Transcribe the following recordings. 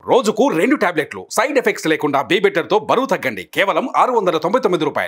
రోజుకు రెండు టాబ్లెట్లు సైడ్ ఎఫెక్ట్స్ లేకుండా బీబెటర్ తో బరువు తగ్గండి కేవలం ఆరు వందల తొంభై తొమ్మిది రూపాయలు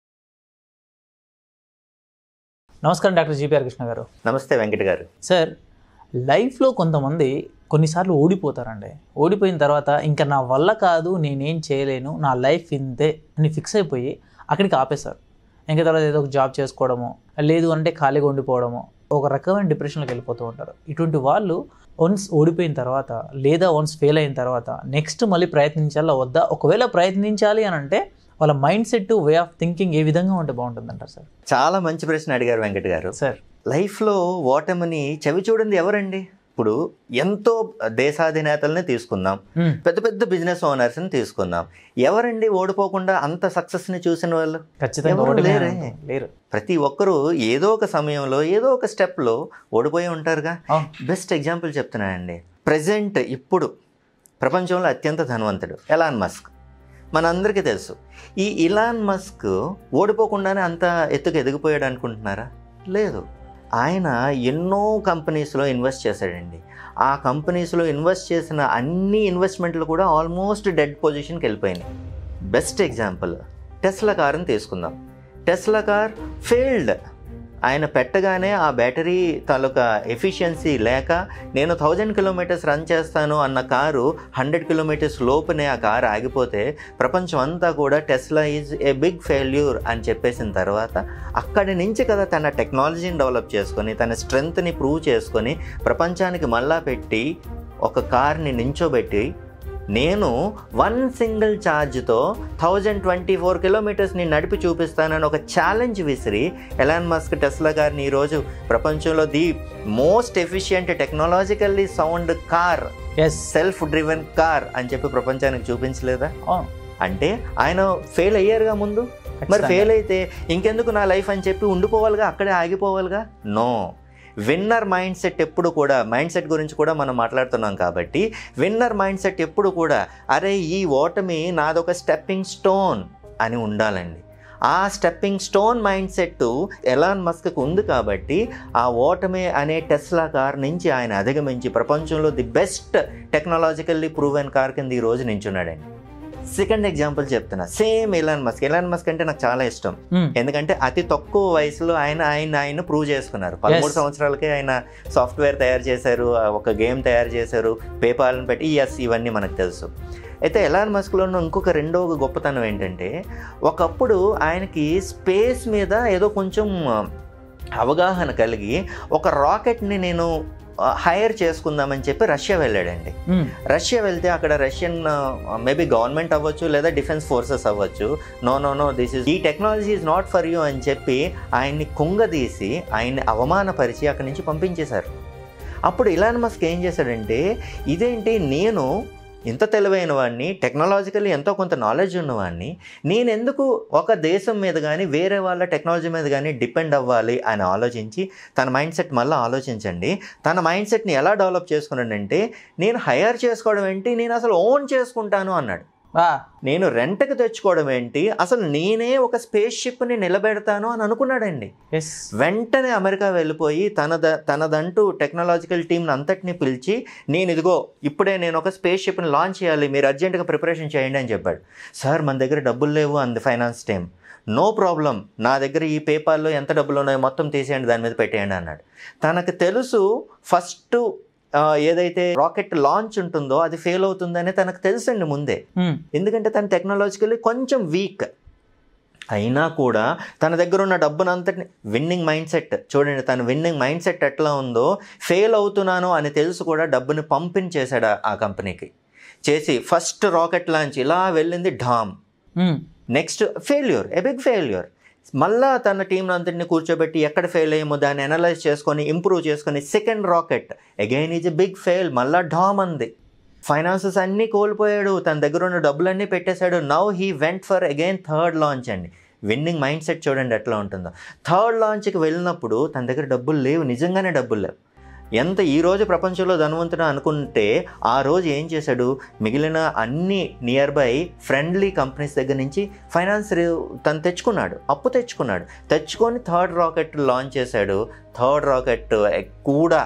నమస్కారం డాక్టర్ జీపీఆర్ కృష్ణ గారు నమస్తే వెంకట గారు సార్ లైఫ్లో కొంతమంది కొన్నిసార్లు ఓడిపోతారండి ఓడిపోయిన తర్వాత ఇంకా నా వల్ల కాదు నేనేం చేయలేను నా లైఫ్ ఇంతే అని ఫిక్స్ అయిపోయి అక్కడికి ఆపేశారు ఇంకా తర్వాత ఏదో ఒక జాబ్ చేసుకోవడము లేదు అంటే ఖాళీగా ఉండిపోవడము ఒక రకమైన డిప్రెషన్లోకి వెళ్ళిపోతూ ఉంటారు ఇటువంటి వాళ్ళు వన్స్ ఓడిపోయిన తర్వాత లేదా వన్స్ ఫెయిల్ అయిన తర్వాత నెక్స్ట్ మళ్ళీ ప్రయత్నించాలా వద్దా ఒకవేళ ప్రయత్నించాలి అని అంటే వాళ్ళ mind set way of thinking ఏ విధంగా ఉంటే బాగుంటుందంటారు సార్ చాలా మంచి ప్రశ్న అడిగారు వెంకట గారు సార్ లైఫ్లో ఓటమిని చవి చూడండి ఎవరండి ఇప్పుడు ఎంతో దేశాధినేతల్ని తీసుకుందాం మ్మ్. పెద్ద పెద్ద బిజినెస్ ఓనర్స్ని తీసుకుందాం ఎవరండి ఓడిపోకుండా అంత సక్సెస్ని చూసిన వాళ్ళు ఖచ్చితంగా ఎవరు ఓటమి లేరే. ఉంటుంది. లేరు ప్రతి ఒక్కరూ ఏదో ఒక సమయంలో ఏదో ఒక స్టెప్లో ఓడిపోయి ఉంటారుగా అవును. బెస్ట్ ఎగ్జాంపుల్ చెప్తున్నానండి ప్రజెంట్ ఇప్పుడు ప్రపంచంలో అత్యంత ధనవంతుడు ఎలాన్ మస్క్ మనందరికీ తెలుసు ఈ ఇలాన్ మస్క్ ఓడిపోకుండానే అంత ఎత్తుకు ఎదిగిపోయాడు అనుకుంటున్నారా లేదు ఆయన ఎన్నో కంపెనీస్లో ఇన్వెస్ట్ చేశాడండి ఆ కంపెనీస్లో ఇన్వెస్ట్ చేసిన అన్ని ఇన్వెస్ట్మెంట్లు కూడా ఆల్మోస్ట్ డెడ్ పొజిషన్కి వెళ్ళిపోయినాయి బెస్ట్ ఎగ్జాంపుల్ టెస్లా కార్ని తీసుకుందాం టెస్లా కార్ ఫెయిల్డ్ ఆయన పెట్టగానే ఆ బ్యాటరీ తాలూకా ఎఫిషియన్సీ లేక నేను థౌజండ్ కిలోమీటర్స్ రన్ చేస్తాను అన్న కారు హండ్రెడ్ కిలోమీటర్స్ లోపునే ఆ కారు ఆగిపోతే ప్రపంచం అంతా కూడా Tesla is a big failure అని చెప్పేసిన తర్వాత అక్కడి నుంచి కదా తన టెక్నాలజీని డెవలప్ చేసుకొని తన స్ట్రెంగ్త్ని ప్రూవ్ చేసుకొని ప్రపంచానికి మళ్ళా పెట్టి ఒక కార్ని నించోబెట్టి నేను వన్ సింగిల్ ఛార్జ్తో థౌజండ్ ట్వంటీ ఫోర్ కిలోమీటర్స్ని నడిపి చూపిస్తానని ఒక ఛాలెంజ్ విసిరి ఎలాన్ మస్క్ టెస్లా గారిని ఈరోజు ప్రపంచంలో the most efficient technologically sound car as self driven car అని చెప్పి ప్రపంచానికి చూపించలేదా అవును అంటే ఆయన ఫెయిల్ అయ్యారుగా ముందు మరి ఖచ్చితంగా. ఫెయిల్ అయితే ఇంకెందుకు నా లైఫ్ అని చెప్పి ఉండిపోవాలిగా అక్కడే ఆగిపోవాలిగా నో విన్నర్ మైండ్ సెట్ ఎప్పుడు కూడా మైండ్ సెట్ గురించి కూడా మనం మాట్లాడుతున్నాం కాబట్టి విన్నర్ మైండ్ సెట్ ఎప్పుడు కూడా అరే ఈ ఓటమి నాదొక స్టెప్పింగ్ స్టోన్ అని ఉండాలండి ఆ stepping stone mind set Elon మస్క్కి ఉంది కాబట్టి ఆ ఓటమి అనే టెస్లా కార్ నుంచి ఆయన అధిగమించి ప్రపంచంలో the best technologically proven car కింద ఈ రోజు నించున్నాడండి సెకండ్ ఎగ్జాంపుల్ చెప్తున్నా same Elon Musk Elon Musk అంటే నాకు చాలా ఇష్టం మ్మ్. ఎందుకంటే అతి తక్కువ వయసులో ఆయన ఆయన ఆయన ప్రూవ్ చేసుకున్నారు పదమూడు సంవత్సరాలకే ఆయన సాఫ్ట్వేర్ తయారు చేశారు ఆ ఒక గేమ్ తయారు చేశారు పేపాల్ని పెట్టి ఎస్ ఇవన్నీ మనకు తెలుసు అయితే ఎలాన్ మస్క్లో ఉన్న ఇంకొక రెండో గొప్పతనం ఏంటంటే ఒకప్పుడు ఆయనకి స్పేస్ మీద ఏదో కొంచెం ఆ, అవగాహన కలిగి ఒక రాకెట్ని నేను హైర్ చేసుకుందామని చెప్పి రష్యా వెళ్ళాడండి మ్మ్. రష్యా వెళ్తే అక్కడ రష్యన్ మేబీ గవర్నమెంట్ అవ్వచ్చు లేదా డిఫెన్స్ ఫోర్సెస్ అవ్వచ్చు no no no this is ఈ technology is not for you అని చెప్పి ఆయన్ని కుంగదీసి ఆయన్ని అవమానపరిచి అక్కడి నుంచి పంపించేశారు అప్పుడు ఇలాన్ మస్క్ ఏం చేశాడంటే ఇదేంటి నేను ఇంత తెలివైన వాడిని టెక్నాలజికల్లీ ఎంతో కొంత నాలెడ్జ్ ఉన్నవాడిని నేను ఎందుకు ఒక దేశం మీద కానీ వేరే వాళ్ళ టెక్నాలజీ మీద కానీ డిపెండ్ అవ్వాలి అని ఆలోచించి తన మైండ్ సెట్ మళ్ళీ ఆలోచించండి తన మైండ్ సెట్ని ఎలా డెవలప్ చేసుకున్నాడంటే నేను హైర్ చేసుకోవడం ఏంటి నేను అసలు ఓన్ చేసుకుంటాను అన్నాడు ఆ, నేను రెంట్కి తెచ్చుకోవడం ఏంటి అసలు నేనే ఒక స్పేస్ షిప్ని నిలబెడతాను అని అనుకున్నాడండి ఎస్ వెంటనే అమెరికా వెళ్ళిపోయి తనద తనదంటూ టెక్నాలజికల్ టీంని అంతటిని పిలిచి నేను ఇదిగో ఇప్పుడే నేను ఒక స్పేస్ షిప్ని లాంచ్ చేయాలి మీరు అర్జెంటుగా ప్రిపరేషన్ చేయండి అని చెప్పాడు సార్ మన దగ్గర డబ్బులు లేవు అంది ఫైనాన్స్ టీమ్ నో ప్రాబ్లం నా దగ్గర ఈ పేపర్లో ఎంత డబ్బులు ఉన్నాయో మొత్తం తీసేయండి దాని మీద పెట్టేయండి అన్నాడు తనకు తెలుసు ఫస్ట్ ఏదైతే రాకెట్ లాంచ్ ఉంటుందో అది ఫెయిల్ అవుతుందని తనకు తెలుసండి ముందే మ్మ్. ఎందుకంటే తను టెక్నాలజికల్లీ కొంచెం వీక్ అయినా కూడా తన దగ్గర ఉన్న డబ్బునంతటిని విన్నింగ్ మైండ్ సెట్ చూడండి తన విన్నింగ్ మైండ్ సెట్ ఎట్లా ఉందో ఫెయిల్ అవుతున్నాను అని తెలుసు కూడా డబ్బుని పంపించేశాడు ఆ- ఆ కంపెనీకి చేసి ఫస్ట్ రాకెట్ లాంచ్ ఇలా వెళ్ళింది ఢామ్ మ్మ్. Next failure a big failure మళ్ళా తన టీం అంతటిని కూర్చోబెట్టి ఎక్కడ ఫెయిల్ అయ్యామో దాన్ని అనలైజ్ చేసుకొని ఇంప్రూవ్ చేసుకొని second rocket again is a big fail మళ్ళా డామ్ అంది ఫైనాన్సెస్ అన్నీ కోల్పోయాడు తన దగ్గర ఉన్న డబ్బులన్నీ పెట్టేశాడు now he went for again third launch అండి విన్నింగ్ మైండ్ సెట్ చూడండి ఎట్లా ఉంటుందో థర్డ్ లాంచ్కి వెళ్ళినప్పుడు తన దగ్గర డబ్బులు లేవు నిజంగానే డబ్బులు లేవు ఎంత ఈ రోజు ప్రపంచంలో ధనవంతుడు అనుకుంటే ఆ రోజు ఏం చేశాడు మిగిలిన అన్ని నియర్ బై ఫ్రెండ్లీ కంపెనీస్ దగ్గర నుంచి ఫైనాన్స్ తను తెచ్చుకున్నాడు అప్పు తెచ్చుకున్నాడు తెచ్చుకొని థర్డ్ రాకెట్ లాంచ్ చేశాడు థర్డ్ రాకెట్ కూడా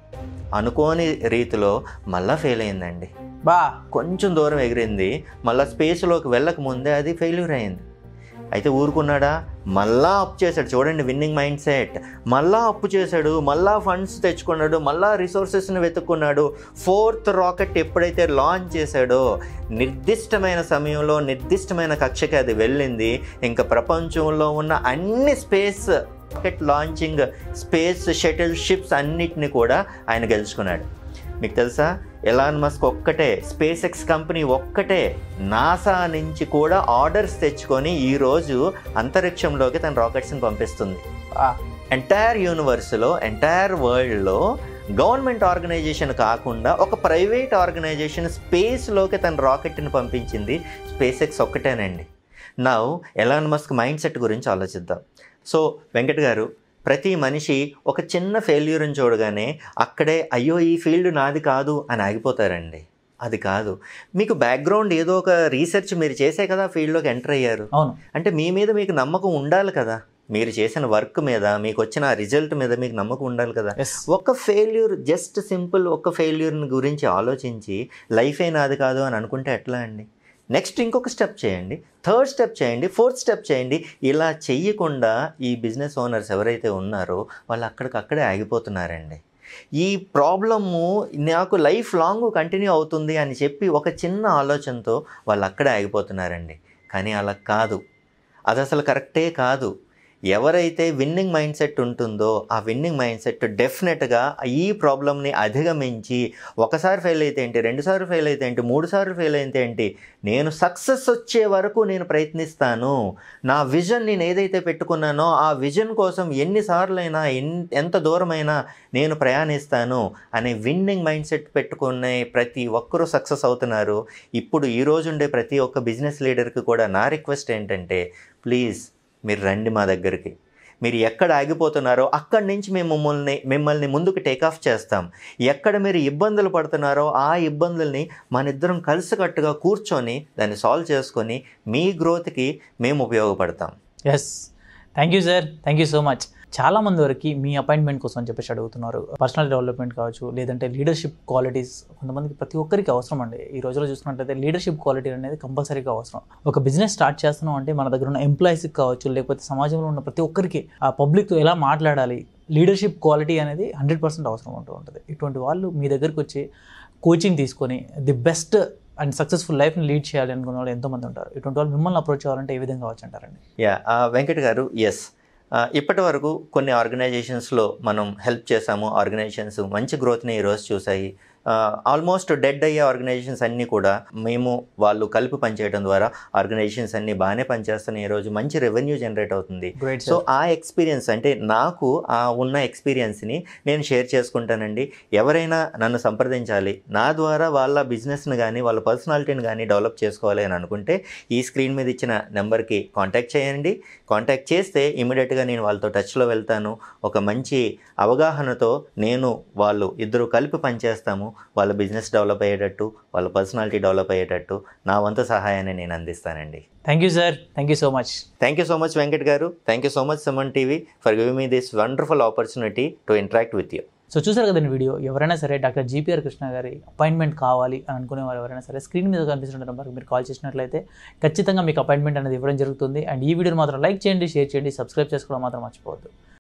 అనుకోని రీతిలో మళ్ళా ఫెయిల్ అయిందండి బా కొంచెం దూరం ఎగిరింది మళ్ళీ స్పేస్లోకి వెళ్ళక ముందే అది ఫెయిల్యూర్ అయింది అయితే ఊరుకున్నాడా మళ్ళా అప్పు చేశాడు చూడండి విన్నింగ్ మైండ్ సెట్ మళ్ళా అప్పు చేశాడు మళ్ళా ఫండ్స్ తెచ్చుకున్నాడు మళ్ళా రిసోర్సెస్ని వెతుక్కున్నాడు ఫోర్త్ రాకెట్ ఎప్పుడైతే లాంచ్ చేశాడో నిర్దిష్టమైన సమయంలో నిర్దిష్టమైన కక్షకి అది వెళ్ళింది ఇంకా ప్రపంచంలో ఉన్న అన్ని space rocket launching space shuttle ships అన్నిటిని కూడా ఆయన గెలుచుకున్నాడు మీకు తెలుసా ఎలాన్ మస్క్ ఒక్కటే స్పేస్ ఎక్స్ కంపెనీ ఒక్కటే నాసా నుంచి కూడా ఆర్డర్స్ తెచ్చుకొని ఈరోజు అంతరిక్షంలోకి తన రాకెట్స్ని పంపిస్తుంది ఆ, ఎంటైర్ యూనివర్స్లో ఎంటైర్ వరల్డ్లో గవర్నమెంట్ ఆర్గనైజేషన్ కాకుండా ఒక ప్రైవేట్ ఆర్గనైజేషన్ స్పేస్లోకి తన రాకెట్ని పంపించింది స్పేస్ ఎక్స్ ఒక్కటేనండి నా ఎలాన్ మస్క్ మైండ్ సెట్ గురించి ఆలోచిద్దాం సో వెంకట్ గారు ప్రతి మనిషి ఒక చిన్న ఫెయిల్యూర్ని చూడగానే అక్కడే అయ్యో ఈ ఫీల్డ్ నాది కాదు అని ఆగిపోతారండి అది కాదు మీకు బ్యాక్గ్రౌండ్ ఏదో ఒక రీసెర్చ్ మీరు చేసే కదా ఫీల్డ్లోకి ఎంటర్ అయ్యారు అవును అంటే మీ మీద మీకు నమ్మకం ఉండాలి కదా మీరు చేసిన వర్క్ మీద మీకు వచ్చిన రిజల్ట్ మీద మీకు నమ్మకం ఉండాలి కదా ఎస్ ఒక ఫెయిల్యూర్ జస్ట్ సింపుల్ ఒక ఫెయిల్యూర్ని గురించి ఆలోచించి లైఫే నాది కాదు అని అనుకుంటే ఎట్లా అండి నెక్స్ట్ ఇంకొక స్టెప్ చేయండి థర్డ్ స్టెప్ చేయండి ఫోర్త్ స్టెప్ చేయండి ఇలా చెయ్యకుండా ఈ బిజినెస్ ఓనర్స్ ఎవరైతే ఉన్నారో వాళ్ళు అక్కడికక్కడే ఆగిపోతున్నారండి ఈ ప్రాబ్లము నాకు లైఫ్ లాంగ్ కంటిన్యూ అవుతుంది అని చెప్పి ఒక చిన్న ఆలోచనతో వాళ్ళు అక్కడే ఆగిపోతున్నారండి కానీ అలా కాదు అది అసలు కరెక్టే కాదు ఎవరైతే విన్నింగ్ మైండ్ సెట్ ఉంటుందో ఆ విన్నింగ్ మైండ్ సెట్ డెఫినెట్గా ఈ ప్రాబ్లమ్ని అధిగమించి ఒకసారి ఫెయిల్ అయితే ఏంటి రెండుసార్లు ఫెయిల్ అయితే ఏంటి మూడు సార్లు ఫెయిల్ అయితే ఏంటి నేను సక్సెస్ వచ్చే వరకు నేను ప్రయత్నిస్తాను నా విజన్ నేను ఏదైతే పెట్టుకున్నానో ఆ విజన్ కోసం ఎన్నిసార్లైనా ఎన్ ఎంత దూరమైనా నేను ప్రయాణిస్తాను అనే విన్నింగ్ మైండ్ సెట్ పెట్టుకునే ప్రతి ఒక్కరూ సక్సెస్ అవుతున్నారు ఇప్పుడు ఈ రోజు ఉండే ప్రతి ఒక్క బిజినెస్ లీడర్కి కూడా నా రిక్వెస్ట్ ఏంటంటే ప్లీజ్ మీరు రండి మా దగ్గరికి మీరు ఎక్కడ ఆగిపోతున్నారో అక్కడి నుంచి మేము మిమ్మల్ని మిమ్మల్ని ముందుకు టేక్ ఆఫ్ చేస్తాం ఎక్కడ మీరు ఇబ్బందులు పడుతున్నారో ఆ ఇబ్బందుల్ని మన ఇద్దరం కలిసికట్టుగా కూర్చొని దాన్ని సాల్వ్ చేసుకొని మీ గ్రోత్కి మేము ఉపయోగపడతాం yes thank you sir thank you so much చాలా మంది వరకు మీ అపాయింట్మెంట్ కోసం అని చెప్పేసి అడుగుతున్నారు పర్సనల్ డెవలప్మెంట్ కావచ్చు లేదంటే లీడర్షిప్ క్వాలిటీస్ కొంతమందికి ప్రతి ఒక్కరికి అవసరం అండి ఈ రోజులో చూసుకున్నట్లయితే లీడర్షిప్ క్వాలిటీ అనేది కంపల్సరీగా అవసరం ఒక బిజినెస్ స్టార్ట్ చేస్తున్నాం అంటే మన దగ్గర ఉన్న ఎంప్లాయీస్కి కావచ్చు లేకపోతే సమాజంలో ఉన్న ప్రతి ఒక్కరికి ఆ పబ్లిక్తో ఎలా మాట్లాడాలి లీడర్షిప్ క్వాలిటీ అనేది హండ్రెడ్ పర్సెంట్ అవసరం ఉంటూ ఉంటుంది ఇటువంటి వాళ్ళు మీ దగ్గరికి వచ్చి కోచింగ్ తీసుకొని ది బెస్ట్ అండ్ సక్సెస్ఫుల్ లైఫ్ని లీడ్ చేయాలి అనుకున్న వాళ్ళు ఎంతోమంది ఉంటారు ఇటువంటి వాళ్ళు మిమ్మల్ని అప్రోచ్ అవ్వాలంటే ఏ విధంగా అవచ్చు అంటారండి యా వెంకట్ గారు ఎస్ ఇప్పటి వరకు కొన్ని ఆర్గనైజేషన్స్లో మనం హెల్ప్ చేసాము ఆర్గనైజేషన్స్ మంచి గ్రోత్ని ఈరోజు చూసాయి ఆల్మోస్ట్ డెడ్ అయ్యే ఆర్గనైజేషన్స్ అన్నీ కూడా మేము వాళ్ళు కలిపి పనిచేయడం ద్వారా ఆర్గనైజేషన్స్ అన్నీ బాగానే పనిచేస్తున్నాయి ఈరోజు మంచి రెవెన్యూ జనరేట్ అవుతుంది గ్రేట్ సో ఆ ఎక్స్పీరియన్స్ అంటే నాకు ఆ ఉన్న ఎక్స్పీరియన్స్ని నేను షేర్ చేసుకుంటానండి ఎవరైనా నన్ను సంప్రదించాలి నా ద్వారా వాళ్ళ బిజినెస్ని కానీ వాళ్ళ పర్సనాలిటీని కానీ డెవలప్ చేసుకోవాలి అని అనుకుంటే ఈ స్క్రీన్ మీద ఇచ్చిన నెంబర్కి కాంటాక్ట్ చేయండి కాంటాక్ట్ చేస్తే ఇమీడియట్గా నేను వాళ్ళతో టచ్లో వెళ్తాను ఒక మంచి అవగాహనతో నేను వాళ్ళు ఇద్దరు కలిపి పనిచేస్తాము వాళ్ళ బిజినెస్ డెవలప్ అయ్యేటట్టు వాళ్ళ పర్సనాలిటీ డెవలప్ అయ్యేటట్టు నా వంతు సహాయాన్ని నేను అందిస్తానండి thank you sir thank you so much thank you so much Venkat గారు thank you so much Suman TV for giving me this wonderful opportunity to interact with you so చూసారు కదండి వీడియో ఎవరైనా సరే డాక్టర్ జీపీఆర్ కృష్ణ గారి అపాయింట్మెంట్ కావాలి అని అనుకునే వారు ఎవరైనా సరే స్క్రీన్ మీద కనిపిస్తున్న నెంబర్కి మీరు కాల్ చేసినట్లయితే ఖచ్చితంగా మీకు అపాయింట్మెంట్ అనేది ఇవ్వడం జరుగుతుంది అండ్ ఈ వీడియోని మాత్రం లైక్ చేయండి షేర్ చేయండి సబ్స్క్రైబ్ చేసుకోవడం మాత్రం మర్చిపోవద్దు